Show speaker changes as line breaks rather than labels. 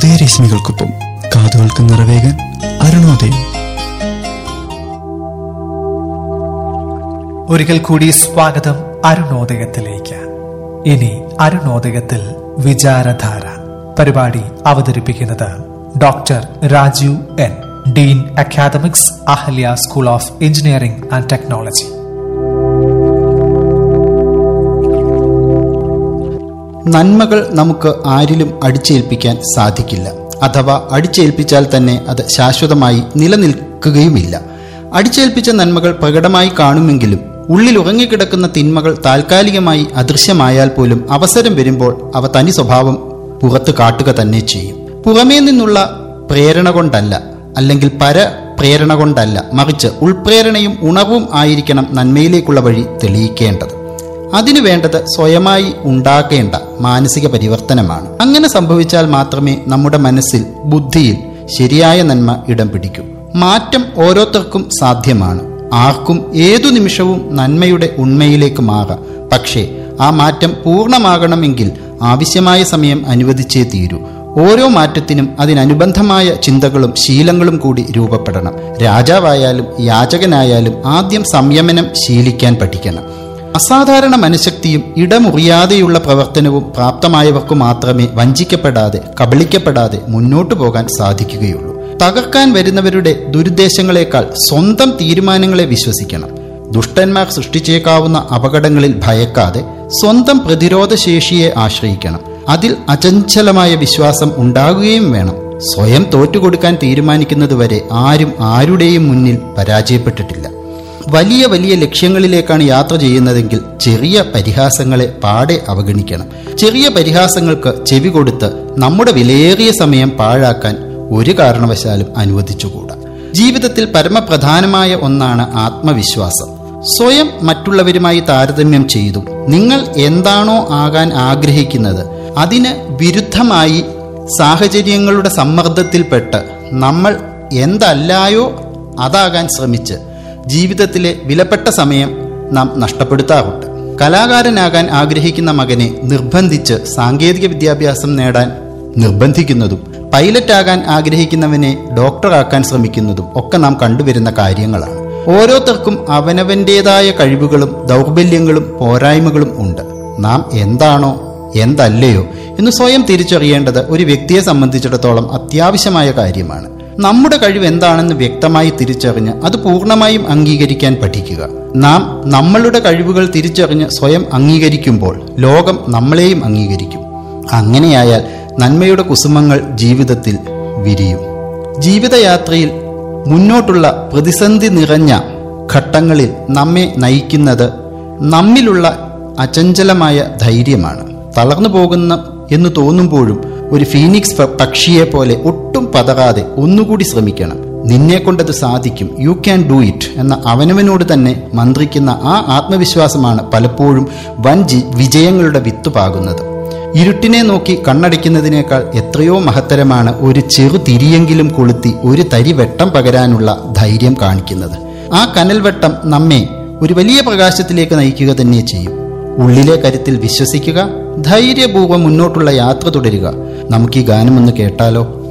ഉദയരശ്മികൾക്കൊപ്പം കാതുകൾക്ക് നിറവേകാൻ അരുണോദയം
ഒരിക്കൽ കൂടി സ്വാഗതം അരുണോദയത്തിലേക്ക് ഇനി അരുണോദയത്തിൽ വിചാരധാര പരിപാടി അവതരിപ്പിക്കുന്നത് doctor Rajeev N dean academics Ahalia school of engineering and technology
നന്മകൾ നമുക്ക് ആരിലും അടിച്ചേൽപ്പിക്കാൻ സാധിക്കില്ല അഥവാ അടിച്ചേൽപ്പിച്ചാൽ തന്നെ അത് ശാശ്വതമായി നിലനിൽക്കുകയുമില്ല അടിച്ചേൽപ്പിച്ച നന്മകൾ പ്രകടമായി കാണുമെങ്കിലും ഉള്ളിൽ ഉറങ്ങിക്കിടക്കുന്ന തിന്മകൾ താൽക്കാലികമായി അദൃശ്യമായാൽ പോലും അവസരം വരുമ്പോൾ അവ തനി സ്വഭാവം പുറത്തു കാട്ടുക തന്നെ ചെയ്യും പുറമേ നിന്നുള്ള പ്രേരണ കൊണ്ടല്ല അല്ലെങ്കിൽ പര പ്രേരണ കൊണ്ടല്ല മറിച്ച് ഉൾപ്രേരണയും ഉണർവും ആയിരിക്കണം നന്മയിലേക്കുള്ള വഴി തെളിയിക്കേണ്ടത് അതിനു വേണ്ടത് സ്വയമായി ഉണ്ടാക്കേണ്ട മാനസിക പരിവർത്തനമാണ് അങ്ങനെ സംഭവിച്ചാൽ മാത്രമേ നമ്മുടെ മനസ്സിൽ ബുദ്ധിയിൽ ശരിയായ നന്മ ഇടം പിടിക്കൂ മാറ്റം ഓരോരുത്തർക്കും സാധ്യമാണ് ആർക്കും ഏതു നിമിഷവും നന്മയുടെ ഉണ്മയിലേക്ക് മാറാം പക്ഷേ ആ മാറ്റം പൂർണ്ണമാകണമെങ്കിൽ ആവശ്യമായ സമയം അനുവദിച്ചേ തീരൂ ഓരോ മാറ്റത്തിനും അതിനനുബന്ധമായ ചിന്തകളും ശീലങ്ങളും കൂടി രൂപപ്പെടണം രാജാവായാലും യാചകനായാലും ആദ്യം സംയമനം ശീലിക്കാൻ പഠിക്കണം അസാധാരണ മനഃശക്തിയും ഇടമുറിയാതെയുള്ള പ്രവർത്തനവും പ്രാപ്തമായവർക്കു മാത്രമേ വഞ്ചിക്കപ്പെടാതെ കബളിക്കപ്പെടാതെ മുന്നോട്ടു പോകാൻ സാധിക്കുകയുള്ളൂ തകർക്കാൻ വരുന്നവരുടെ ദുരുദ്ദേശങ്ങളെക്കാൾ സ്വന്തം തീരുമാനങ്ങളെ വിശ്വസിക്കണം ദുഷ്ടന്മാർ സൃഷ്ടിച്ചേക്കാവുന്ന അപകടങ്ങളിൽ ഭയക്കാതെ സ്വന്തം പ്രതിരോധ ശേഷിയെ ആശ്രയിക്കണം അതിൽ അചഞ്ചലമായ വിശ്വാസം ഉണ്ടാകുകയും വേണം സ്വയം തോറ്റുകൊടുക്കാൻ തീരുമാനിക്കുന്നതുവരെ ആരും ആരുടെയും മുന്നിൽ പരാജയപ്പെട്ടിട്ടില്ല വലിയ വലിയ ലക്ഷ്യങ്ങളിലേക്കാണ് യാത്ര ചെയ്യുന്നതെങ്കിൽ ചെറിയ പരിഹാസങ്ങളെ പാടെ അവഗണിക്കണം ചെറിയ പരിഹാസങ്ങൾക്ക് ചെവി കൊടുത്ത് നമ്മുടെ വിലയേറിയ സമയം പാഴാക്കാൻ ഒരു കാരണവശാലും അനുവദിച്ചുകൂടാ ജീവിതത്തിൽ പരമപ്രധാനമായ ഒന്നാണ് ആത്മവിശ്വാസം സ്വയം മറ്റുള്ളവരുമായി താരതമ്യം ചെയ്തു നിങ്ങൾ എന്താണോ ആകാൻ ആഗ്രഹിക്കുന്നത് അതിന് വിരുദ്ധമായി സാഹചര്യങ്ങളുടെ സമ്മർദ്ദത്തിൽപ്പെട്ട് നമ്മൾ എന്തല്ലായോ അതാകാൻ ശ്രമിച്ച് ജീവിതത്തിലെ വിലപ്പെട്ട സമയം നാം നഷ്ടപ്പെടുത്താറുണ്ട് കലാകാരനാകാൻ ആഗ്രഹിക്കുന്ന മകനെ നിർബന്ധിച്ച് സാങ്കേതിക വിദ്യാഭ്യാസം നേടാൻ നിർബന്ധിക്കുന്നതും പൈലറ്റാകാൻ ആഗ്രഹിക്കുന്നവനെ ഡോക്ടറാക്കാൻ ശ്രമിക്കുന്നതും ഒക്കെ നാം കണ്ടുവരുന്ന കാര്യങ്ങളാണ് ഓരോരുത്തർക്കും അവനവൻ്റെതായ കഴിവുകളും ദൗർബല്യങ്ങളും പോരായ്മകളും ഉണ്ട് നാം എന്താണോ എന്തല്ലയോ എന്ന് സ്വയം തിരിച്ചറിയേണ്ടത് ഒരു വ്യക്തിയെ സംബന്ധിച്ചിടത്തോളം അത്യാവശ്യമായ കാര്യമാണ് നമ്മുടെ കഴിവ് എന്താണെന്ന് വ്യക്തമായി തിരിച്ചറിഞ്ഞ് അത് പൂർണ്ണമായും അംഗീകരിക്കാൻ പഠിക്കുക നാം നമ്മളുടെ കഴിവുകൾ തിരിച്ചറിഞ്ഞ് സ്വയം അംഗീകരിക്കുമ്പോൾ ലോകം നമ്മളെയും അംഗീകരിക്കും അങ്ങനെയായാൽ നന്മയുടെ കുസുമങ്ങൾ ജീവിതത്തിൽ വിരിയും ജീവിതയാത്രയിൽ മുന്നോട്ടുള്ള പ്രതിസന്ധി നിറഞ്ഞ ഘട്ടങ്ങളിൽ നമ്മെ നയിക്കുന്നത് നമ്മിലുള്ള അചഞ്ചലമായ ധൈര്യമാണ് തളർന്നു പോകുന്ന എന്ന് തോന്നുമ്പോഴും ഒരു ഫീനിക്സ് പ- പക്ഷിയെ പോലെ ഒട്ടും പതറാതെ ഒന്നുകൂടി ശ്രമിക്കണം നിന്നെ കൊണ്ടത് സാധിക്കും യു ക്യാൻ ഡു ഇറ്റ് എന്ന അവനവനോട് തന്നെ മന്ത്രിക്കുന്ന ആ ആത്മവിശ്വാസമാണ് പലപ്പോഴും വൻ ജി- വിജയങ്ങളുടെ വിത്തുപാകുന്നത് ഇരുട്ടിനെ നോക്കി കണ്ണടയ്ക്കുന്നതിനേക്കാൾ എത്രയോ മഹത്തരമാണ് ഒരു ചെറു തിരിയെങ്കിലും കൊളുത്തി ഒരു തരി വെട്ടം പകരാനുള്ള ധൈര്യം കാണിക്കുന്നത് ആ കനൽവെട്ടം നമ്മെ ഒരു വലിയ പ്രകാശത്തിലേക്ക് നയിക്കുക തന്നെ ചെയ്യും ഉള്ളിലെ കരുത്തിൽ വിശ്വസിക്കുക ധൈര്യപൂർവ്വം മുന്നോട്ടുള്ള യാത്ര തുടരുക നമുക്ക് ഈ ഗാനം ഒന്ന് കേട്ടാലോ